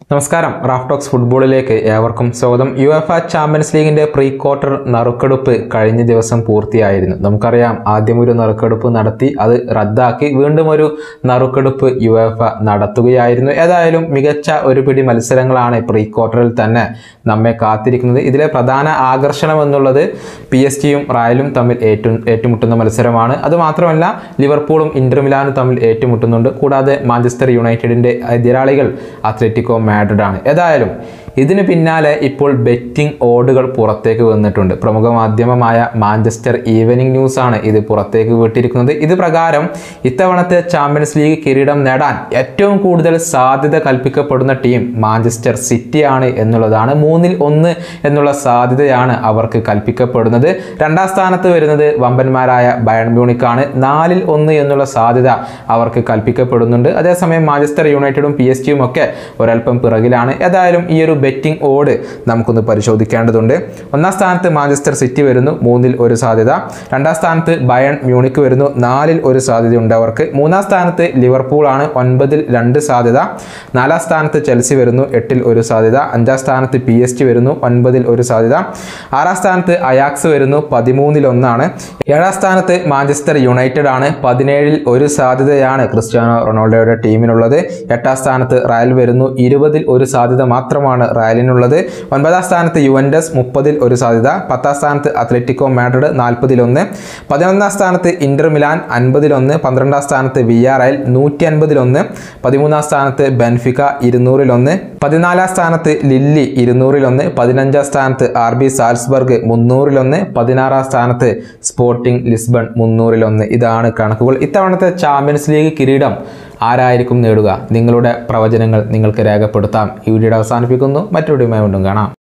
നമസ്കാരം റാഫ്റ്റോക്സ് ഫുട്ബോളിലേക്ക് ഏവർക്കും സ്വാഗതം യു എഫ് എ ചാമ്പ്യൻസ് ലീഗിന്റെ പ്രീ ക്വാർട്ടർ നറുക്കെടുപ്പ് കഴിഞ്ഞ ദിവസം പൂർത്തിയായിരുന്നു നമുക്കറിയാം ആദ്യം ഒരു നറുക്കെടുപ്പ് നടത്തി അത് റദ്ദാക്കി വീണ്ടും ഒരു നറുക്കെടുപ്പ് യു എഫ് എ നടത്തുകയായിരുന്നു ഏതായാലും മികച്ച ഒരു പിടി മത്സരങ്ങളാണ് പ്രീ ക്വാർട്ടറിൽ തന്നെ നമ്മെ കാത്തിരിക്കുന്നത് ഇതിലെ പ്രധാന ആകർഷണം എന്നുള്ളത് പി എസ് ജിയും റയലും തമ്മിൽ ഏറ്റു ഏറ്റുമുട്ടുന്ന മത്സരമാണ് അതുമാത്രമല്ല ലിവർപൂളും ഇന്റർ മിലാനും തമ്മിൽ ഏറ്റുമുട്ടുന്നുണ്ട് കൂടാതെ മാഞ്ചസ്റ്റർ യുണൈറ്റഡിന്റെ എതിരാളികൾ അത്ലറ്റിക്കോ മാഡ്രിഡ് ആണ് ഏതായാലും ഇതിന് പിന്നാലെ ഇപ്പോൾ ബെറ്റിംഗ് ഓഡുകൾ പുറത്തേക്ക് വന്നിട്ടുണ്ട് പ്രമുഖ മാധ്യമമായ മാഞ്ചസ്റ്റർ ഈവനിംഗ് ന്യൂസ് ആണ് ഇത് പുറത്തേക്ക് വിട്ടിരിക്കുന്നത് ഇത് പ്രകാരം ഇത്തവണത്തെ ചാമ്പ്യൻസ് ലീഗ് കിരീടം നേടാൻ ഏറ്റവും കൂടുതൽ സാധ്യത കൽപ്പിക്കപ്പെടുന്ന ടീം മാഞ്ചസ്റ്റർ സിറ്റി ആണ് എന്നുള്ളതാണ് മൂന്നിൽ ഒന്ന് എന്നുള്ള സാധ്യതയാണ് അവർക്ക് കൽപ്പിക്കപ്പെടുന്നത് രണ്ടാം സ്ഥാനത്ത് വരുന്നത് വമ്പന്മാരായ ബയൺ മ്യൂണിക് ആണ് നാലിൽ ഒന്ന് എന്നുള്ള സാധ്യത അവർക്ക് കൽപ്പിക്കപ്പെടുന്നുണ്ട് അതേസമയം മാഞ്ചസ്റ്റർ യുണൈറ്റഡും പി എസ് ജിയും ഒക്കെ ഒരൽപ്പം പിറകിലാണ് ഏതായാലും ഈ ഒരു ബെറ്റിംഗ് ഓഡ് നമുക്കൊന്ന് പരിശോധിക്കേണ്ടതുണ്ട് ഒന്നാം സ്ഥാനത്ത് മാഞ്ചസ്റ്റർ സിറ്റി വരുന്നു മൂന്നിൽ ഒരു സാധ്യത രണ്ടാം സ്ഥാനത്ത് ബയൺ മ്യൂണിക് വരുന്നു നാലിൽ ഒരു സാധ്യതയുണ്ട് അവർക്ക് മൂന്നാം സ്ഥാനത്ത് ലിവർപൂൾ ആണ് ഒൻപതിൽ രണ്ട് സാധ്യത നാലാം സ്ഥാനത്ത് ചെൽസി വരുന്നു എട്ടിൽ ഒരു സാധ്യത അഞ്ചാം സ്ഥാനത്ത് പി എസ് ടി വരുന്നു ഒൻപതിൽ ഒരു സാധ്യത ആറാം സ്ഥാനത്ത് അയാക്സ് വരുന്നു പതിമൂന്നിൽ ഒന്നാണ് ഏഴാം സ്ഥാനത്ത് മാഞ്ചസ്റ്റർ യുണൈറ്റഡ് ആണ് പതിനേഴിൽ ഒരു സാധ്യതയാണ് ക്രിസ്ത്യാനോ റൊണാൾഡോയുടെ ടീമിനുള്ളത് എട്ടാം സ്ഥാനത്ത് റയൽ വരുന്നു ഇരുപതിൽ ഒരു സാധ്യത മാത്രമാണ് റയലിനുള്ളത് ഒൻപതാം സ്ഥാനത്ത് യുവൻഡസ് മുപ്പതിൽ ഒരു സാധ്യത പത്താം സ്ഥാനത്ത് അത്ലറ്റിക്കോ മാഡ്രിഡ് നാൽപ്പതിലൊന്ന് പതിനൊന്നാം സ്ഥാനത്ത് ഇന്റർ മിലാൻ അൻപതിലൊന്ന് പന്ത്രണ്ടാം സ്ഥാനത്ത് വി ആർ എൽ നൂറ്റി അൻപതിലൊന്ന് പതിമൂന്നാം സ്ഥാനത്ത് ബെൻഫിക്ക ഇരുന്നൂറിലൊന്ന് പതിനാലാം സ്ഥാനത്ത് ലില്ലി ഇരുന്നൂറിലൊന്ന് പതിനഞ്ചാം സ്ഥാനത്ത് ആർ ബി സാൽസ്ബർഗ് മുന്നൂറിലൊന്ന് പതിനാറാം സ്ഥാനത്ത് സ്പോർട്ടിംഗ് ലിസ്ബൺ മുന്നൂറിലൊന്ന് ഇതാണ് കണക്കുകൾ ഇത്തവണത്തെ ചാമ്പ്യൻസ് ലീഗ് കിരീടം ആരായിരിക്കും നേടുക നിങ്ങളുടെ പ്രവചനങ്ങൾ നിങ്ങൾക്ക് രേഖപ്പെടുത്താം ഈ വീഡിയോയുടെ അവസാനിപ്പിക്കുന്നു മറ്റൊരു വീഡിയോയുമായി വീണ്ടും കാണാം